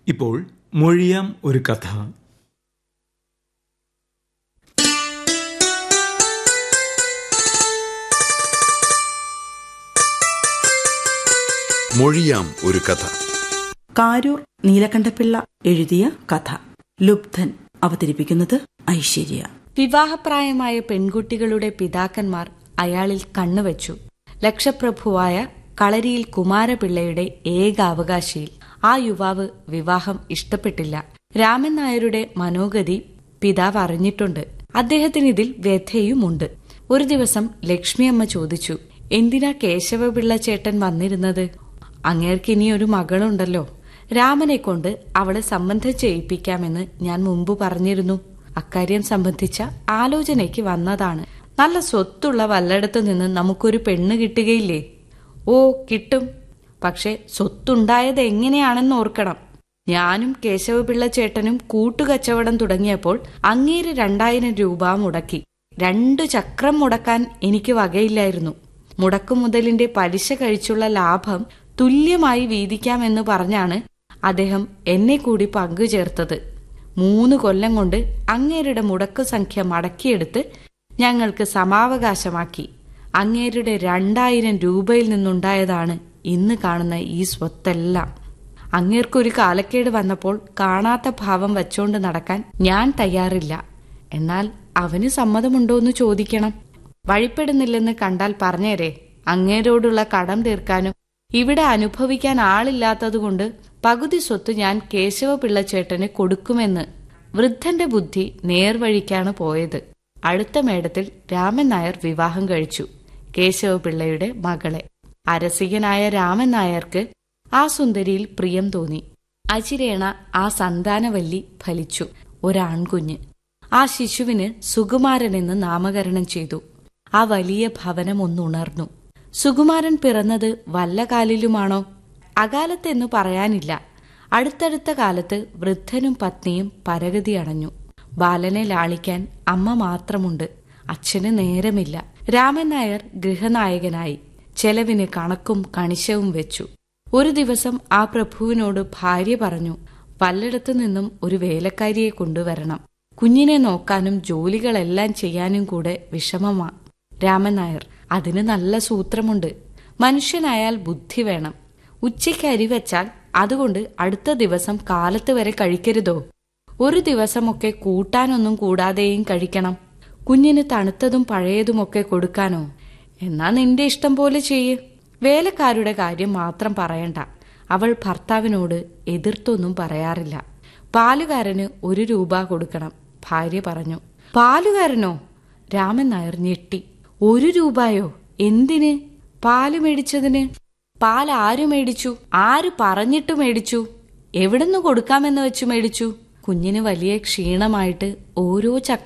ഇപ്പോൾ മൊഴിയാം ഒരു കഥ മൊഴിയാം ഒരു കഥ കാരൂർ നീലകണ്ഠപിള്ള എഴുതിയ കഥ ലുബ്ധൻ അവതരിപ്പിക്കുന്നത് ഐശ്വര്യ വിവാഹപ്രായമായ പെൺകുട്ടികളുടെ പിതാക്കന്മാർ അയാളിൽ കണ്ണുവച്ചു ലക്ഷപ്രഭുവായ കളരിയിൽ കുമാരപിള്ളയുടെ ഏക അവകാശിയിൽ ആ യുവാവ് വിവാഹം ഇഷ്ടപ്പെട്ടില്ല രാമൻ നായരുടെ മനോഗതി പിതാവ് അറിഞ്ഞിട്ടുണ്ട് അദ്ദേഹത്തിന് ഇതിൽ വ്യഥയുമുണ്ട് ഒരു ദിവസം ലക്ഷ്മിയമ്മ ചോദിച്ചു എന്തിനാ കേശവപിള്ള ചേട്ടൻ വന്നിരുന്നത് അങ്ങേർക്ക് ഇനി ഒരു മകളുണ്ടല്ലോ രാമനെ കൊണ്ട് അവളെ സംബന്ധം ചെയ്യിപ്പിക്കാമെന്ന് ഞാൻ മുമ്പ് പറഞ്ഞിരുന്നു അക്കാര്യം സംബന്ധിച്ച ആലോചനയ്ക്ക് വന്നതാണ് നല്ല സ്വത്തുള്ള വല്ലയിടത്തു നിന്ന് നമുക്കൊരു പെണ്ണ് കിട്ടുകയില്ലേ ഓ കിട്ടും പക്ഷെ സ്വത്തുണ്ടായത് എങ്ങനെയാണെന്ന് ഓർക്കണം ഞാനും കേശവപിള്ള ചേട്ടനും കൂട്ടുകച്ചവടം തുടങ്ങിയപ്പോൾ അങ്ങേര് രണ്ടായിരം രൂപ മുടക്കി രണ്ടു ചക്രം മുടക്കാൻ എനിക്ക് വകയില്ലായിരുന്നു മുടക്കുമുതലിന്റെ പലിശ കഴിച്ചുള്ള ലാഭം തുല്യമായി വീതിക്കാമെന്ന് പറഞ്ഞാണ് അദ്ദേഹം എന്നെ കൂടി പങ്കുചേർത്തത് മൂന്ന് കൊല്ലം കൊണ്ട് അങ്ങേരുടെ മുടക്കു സംഖ്യ മടക്കിയെടുത്ത് ഞങ്ങൾക്ക് സമാവകാശമാക്കി അങ്ങേരുടെ രണ്ടായിരം രൂപയിൽ നിന്നുണ്ടായതാണ് ഇന്ന് കാണുന്ന ഈ സ്വത്തെല്ലാം അങ്ങേർക്കൊരു കാലക്കേട് വന്നപ്പോൾ കാണാത്ത ഭാവം വച്ചോണ്ട് നടക്കാൻ ഞാൻ തയ്യാറില്ല എന്നാൽ അവന് സമ്മതമുണ്ടോന്ന് ചോദിക്കണം വഴിപ്പെടുന്നില്ലെന്ന് കണ്ടാൽ പറഞ്ഞേരെ അങ്ങേരോടുള്ള കടം തീർക്കാനും ഇവിടെ അനുഭവിക്കാൻ ആളില്ലാത്തതുകൊണ്ട് പകുതി സ്വത്ത് ഞാൻ കേശവപിള്ള ചേട്ടന് കൊടുക്കുമെന്ന് വൃദ്ധന്റെ ബുദ്ധി നേർവഴിക്കാണ് പോയത് അടുത്ത മേടത്തിൽ രാമൻ നായർ വിവാഹം കഴിച്ചു കേശവപിള്ളയുടെ മകളെ അരസികനായ രാമൻ നായർക്ക് ആ സുന്ദരിയിൽ പ്രിയം തോന്നി അചിരേണ ആ സന്താനവല്ലി ഫലിച്ചു ഒരാൺകുഞ്ഞ് ആ ശിശുവിന് സുകുമാരനെന്ന് നാമകരണം ചെയ്തു ആ വലിയ ഭവനം ഒന്നുണർന്നു സുകുമാരൻ പിറന്നത് വല്ല കാലിലുമാണോ അകാലത്തെന്നു പറയാനില്ല അടുത്തടുത്ത കാലത്ത് വൃദ്ധനും പത്നിയും പരഗതി അടഞ്ഞു ബാലനെ ലാളിക്കാൻ അമ്മ മാത്രമുണ്ട് അച്ഛന് നേരമില്ല രാമൻ നായർ ഗൃഹനായകനായി ചെലവിന് കണക്കും കണിശവും വെച്ചു ഒരു ദിവസം ആ പ്രഭുവിനോട് ഭാര്യ പറഞ്ഞു പലയിടത്തു നിന്നും ഒരു വേലക്കാരിയെ കൊണ്ടുവരണം കുഞ്ഞിനെ നോക്കാനും ജോലികളെല്ലാം ചെയ്യാനും കൂടെ വിഷമമാ രാമൻ നായർ അതിന് നല്ല സൂത്രമുണ്ട് മനുഷ്യനായാൽ ബുദ്ധി വേണം ഉച്ചയ്ക്ക് അരി വെച്ചാൽ അതുകൊണ്ട് അടുത്ത ദിവസം കാലത്ത് വരെ കഴിക്കരുതോ ഒരു ദിവസമൊക്കെ കൂട്ടാനൊന്നും കൂടാതെയും കഴിക്കണം കുഞ്ഞിന് തണുത്തതും പഴയതുമൊക്കെ കൊടുക്കാനോ എന്നാ നിന്റെ ഇഷ്ടം പോലെ ചെയ്യ് വേലക്കാരുടെ കാര്യം മാത്രം പറയണ്ട അവൾ ഭർത്താവിനോട് എതിർത്തൊന്നും പറയാറില്ല പാലുകാരന് ഒരു രൂപ കൊടുക്കണം ഭാര്യ പറഞ്ഞു പാലുകാരനോ രാമൻ നായർ ഞെട്ടി ഒരു രൂപയോ എന്തിന് പാല് മേടിച്ചതിന് പാൽ ആര് മേടിച്ചു ആര് പറഞ്ഞിട്ട് മേടിച്ചു എവിടുന്ന് കൊടുക്കാമെന്ന് വെച്ച് മേടിച്ചു കുഞ്ഞിന് വലിയ ക്ഷീണമായിട്ട് ഓരോ ചക്ര